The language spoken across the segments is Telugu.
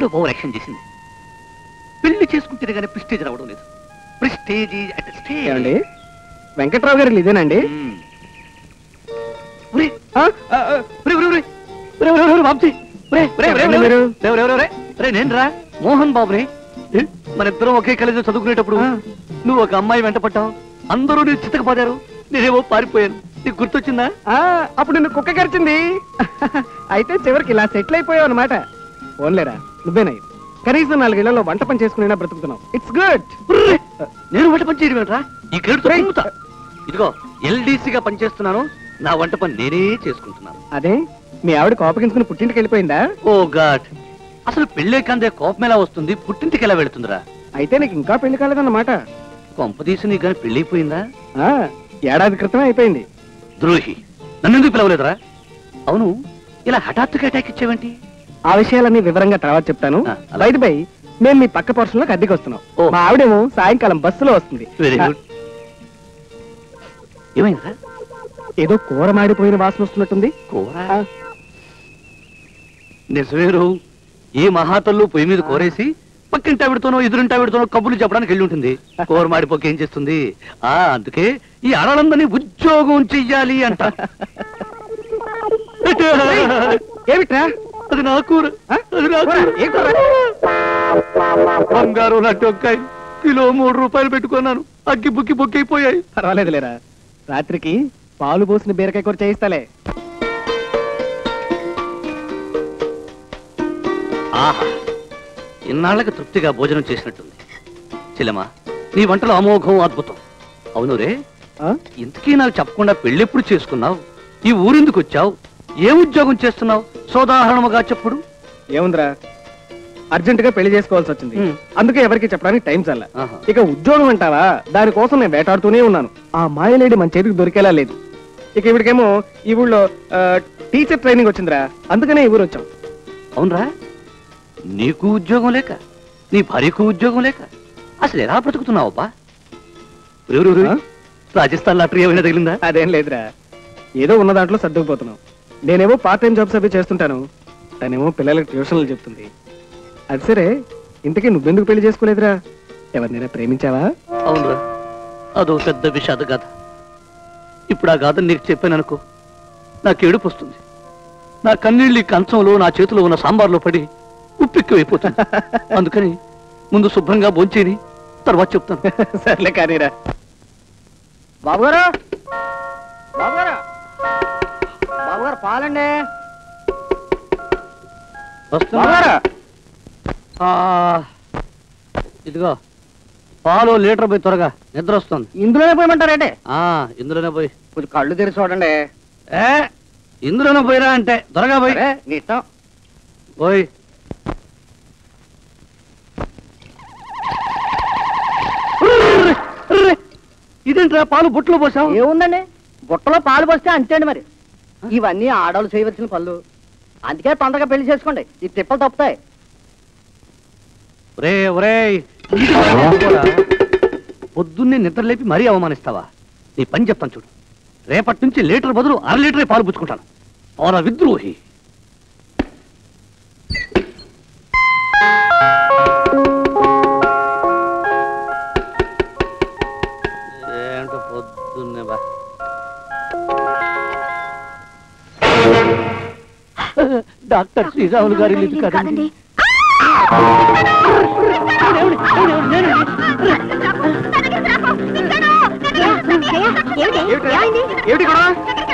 ఏమిటో ఓవర్ యాక్షన్ చేసింది పెళ్లి చేసుకుంటేనే కానీ ప్రిస్టేజ్ రావడం లేదు ప్రిస్టేజ్ అట్ ఏమండి వెంకట్రావు గారు ఇదేనండి ఎక్కడండి మీరు? నేను రా మోహన్ బాబుని ఏ, మన ఇద్దరం ఒకే కాలేజీలో చదువుకునేటప్పుడు నువ్వు ఒక అమ్మాయి వెంట పట్టావు అందరూ నీ చిత్తకపోదారు నేనేమో పారిపోయాను నీకు గుర్తొచ్చిందా ఆ, అప్పుడు నిన్ను కుక్క కరిచింది అయితే చివరికి ఇలా సెటిల్ అయిపోయావు అనమాట ఓన్లేరా నువ్వేనాయి కనీసం నాలుగేళ్లలో వంట పని చేసుకునేనా బ్రతుకుతున్నావు ఇట్స్ గుడ్ ఉర్రే! నేను వంట పని చేయడం ఏంట్రా ఈ కేడుతో కుమ్ముతా. ఇదిగో ఎల్డీసీగా పనిచేస్తున్నాను నా వంట పని నేనే చేసుకుంటున్నాను అదే మీ ఆవిడ కోపగించుకుని పుట్టింటికి వెళ్ళిపోయిందా ఓ గాడ్ అసలు పెళ్ళే కందే కోపం ఎలా వస్తుంది పుట్టింటికి ఎలా వెళుతుందిరా అయితే నీకు ఇంకా పెళ్లి కాలేదన్నమాట కొంపదీసి నీకు కానీ పెళ్ళైపోయిందా ఆ, ఏడాది క్రితమే అయిపోయింది ద్రోహి నన్ను ఎందుకు పిలవలేదురా అవును ఇలా హఠాత్తుగా అటాక్ ఇచ్చావేంటి ఆ విషయాలన్నీ వివరంగా తర్వాత చెప్తాను ఆ, అలాగే. బయట బై మేము మీ పక్క పోర్షన్ లోకి అద్దెకి వస్తున్నాం ఓ. మా ఆవిడేమో సాయంకాలం బస్సులో వస్తుంది వెరీ ఆ, గుడ్ ఏమైందిరా ఏదో కూర మాడిపోయిన వాసన వస్తున్నట్టుంది కూర ఆ, నిజమేరు ఈ మహాతల్లు పొయ్యి మీద కోరేసి పక్కింటి ఆవిడతోనో ఎదురింటి ఆవిడతోనో కబుర్లు చెప్పడానికి వెళ్ళి ఉంటుంది కూర మాడిపోక ఏం చేస్తుంది ఆ అందుకే ఈ ఆడలందరినీ ఉద్యోగం చెయ్యాలి అంట ఏమిట్రా అది నా కూర ఆ? అది నా కూర? కూర. ఏ కూర? బంగారు లాంటి ఒక్కాయి కిలో మూడు రూపాయలు పెట్టుకున్నాను అగ్గి బుక్కి బుక్కి అయిపోయాయి పర్వాలేదులేరా రాత్రికి పాలు పోసిన బీరకాయ కూర చేయిస్తాలే ఆహా ఇన్నాళ్ళకి తృప్తిగా భోజనం చేసినట్టుంది చెల్లెమా నీ వంటలో అమోఘం అద్భుతం అవును రే ఆ? ఇంతకీ నాకు చెప్పకుండా పెళ్ళెప్పుడు చేసుకున్నావు ఈ ఊరెందుకు వచ్చావు ఏ ఉద్యోగం చేస్తున్నావు సోదాహరణముగా చెప్పుడు ఏముందిరా అర్జెంట్ గా పెళ్లి చేసుకోవాల్సి వచ్చింది ఉమ్. అందుకే ఎవరికి చెప్పడానికి టైం చల్ల ఆహా. ఇక ఉద్యోగం అంటావా దానికోసం నేను వేటాడుతూనే ఉన్నాను ఆ మాయలేడి మన చేతికి దొరికేలా లేదు ఇక ఇవిడికేమో ఈ ఊళ్ళో ఆ, టీచర్ ట్రైనింగ్ వచ్చిందిరా అందుకనే ఈ ఊరు వచ్చాం అవునరా నీకు ఉద్యోగం లేక నీ భార్యకు ఉద్యోగం లేక అసలు ఎలా బ్రతుకుతున్నావబ్బా ఊరు, ఊరు, ఆ? రాజస్థాన్ లాటరీ ఏమైనా తగిలిందా అదేం లేదురా ఏదో ఉన్న దాంట్లో సర్దుకుపోతున్నాం నేనేమో పార్ట్ టైం జాబ్స్ అవి చేస్తుంటాను తనేమో పిల్లలకి ట్యూషన్లు చెప్తుంది అది సరే ఇంతకీ నువ్వెందుకు పెళ్లి చేసుకోలేదురా ఎవరినైనా ప్రేమించావా అవునరా అదో పెద్ద విషాద గాథ ఇప్పుడు ఆ గాథ నీకు చెప్పాను అనుకో నాకు ఏడుపు వస్తుంది నా కన్నీళ్ళు ఈ కంచంలో నా చేతిలో ఉన్న సాంబార్లో పడి ఉప్పెక్కు అయిపోతుంది అందుకని ముందు శుభ్రంగా భోంచేని తర్వాత చెప్తాను సర్లే కానీరా బాబుగారు బాబుగారు బాబుగారు పాలండి వస్తున్నా బాబుగారు ఆ, ఇదిగో పాలు లీటర్ పోయి త్వరగా నిద్ర వస్తుంది ఇందులోనే పోయమంటారంటే ఆ ఇందులోనే పోయి కొంచెం కళ్ళు తెరిచి చూడండి ఏ ఇందులోనే పోయిరా అంటే త్వరగా పోయి సరే, నీ ఇష్టం పోయి ఇదేంట్రా పాలు బుట్టలో పోసావు ఏముందండి బుట్టలో పాలు పోస్తే అంతేండి మరి ఇవన్నీ ఆడవాళ్ళు చేయవలసిన పనులు అందుకే తొందరగా పెళ్లి చేసుకోండి ఈ తిప్పలు తప్పుతాయి ఒరే ఒరే పొద్దున్నే నిద్ర లేపి మరీ అవమానిస్తావా నీ పని చెప్తాను చూడు రేపటి నుంచి లీటర్ బదులు అర లీటరే పాలు పుచ్చుకుంటాను అవరా విద్రోహి ఏంటో పొద్దున్నే బా డాక్టర్ శ్రీరాములు గారి ఇల్లు కదండి ఏమిటి కూడా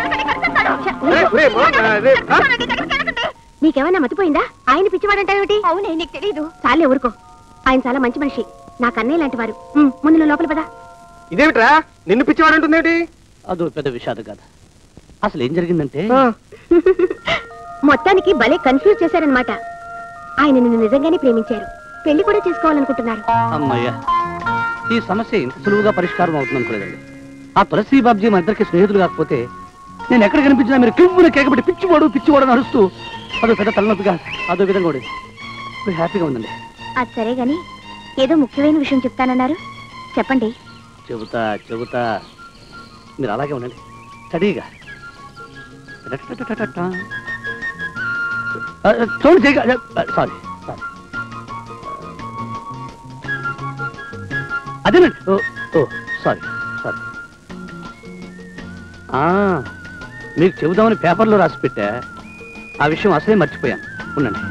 నీకేమైనా మతిపోయిందా ఆయన పిచ్చివాడంటావేమిటి అవునే నీకు తెలీదు చాలే ఊరుకో ఆయన చాలా మంచి మనిషి నా కన్నయ్య లాంటి వారు ఉమ్, ముందు నువ్వు లోపల పదా ఇదేమిట్రా నిన్ను పిచ్చివాడంటుందేమిటి అదో పెద్ద విషాద కదా అసలు ఏం జరిగిందంటే మొత్తానికి భలే కన్ఫ్యూజ్ చేశారనమాట ఆయన నిన్ను నిజంగానే ప్రేమించారు పెళ్లి కూడా చేసుకోవాలనుకుంటున్నారు అమ్మయ్యా ఈ సమస్య ఇంత సులువుగా పరిష్కారం అవుతుంది అనుకోలేదండి ఆ తులసి బాబ్జీ మా ఇద్దరికి స్నేహితులు కాకపోతే నేను ఎక్కడ కనిపించినా మీరు కివ్వున కేకబెట్టి పిచ్చివాడు పిచ్చివాడు అని అరుస్తూ అదో పెద్ద తలనొప్పిగా అదో విధంగా ఉండేది ఇప్పుడు హ్యాపీగా ఉందండి అది సరే గాని ఏదో ముఖ్యమైన విషయం చెప్తానన్నారు చెప్పండి చెబుతా చెబుతా మీరు అలాగే ఉండండి స్టడీగా టటటటటట. ఆ, చూడండి చేయగా సారీ సారీ అదేనండి ఓ ఓ సారీ సారీ ఆ, మీకు చెబుదామని పేపర్లో రాసి పెట్టా ఆ విషయం అసలే మర్చిపోయాను ఉండండి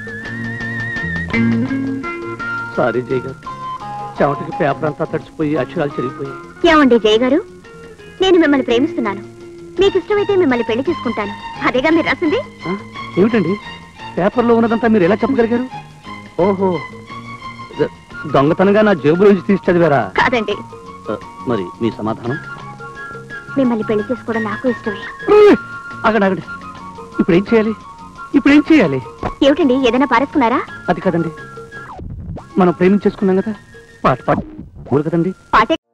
సారీ జయ్ గారు చెమటకి పేపర్ అంతా తడిచిపోయి అక్షరాలు చెరిగిపోయి ఏమండి జయ గారు నేను మిమ్మల్ని ప్రేమిస్తున్నాను మీకు ఇష్టమైతే మిమ్మల్ని పెళ్లి చేసుకుంటాను అదేగా మీరు రాసింది ఆ, ఏమిటండి పేపర్లో ఉన్నదంతా మీరు ఎలా చెప్పగలిగారు ఓహో ద- దొంగతనంగా నా జేబులోంచి తీసి చదివారా కాదండి ఆ, మరి మీ సమాధానం మిమ్మల్ని పెళ్లి చేసుకోవడం నాకు ఇష్టమే అక్కడ అక్కడ ఇప్పుడు ఏం చేయాలి ఇప్పుడు ఏం చేయాలి ఏమిటండి ఏదైనా పారేసుకున్నారా అది కదండి మనం ప్రేమించేసుకున్నాం కదా పాట పాట ఊరు కదండి పాటే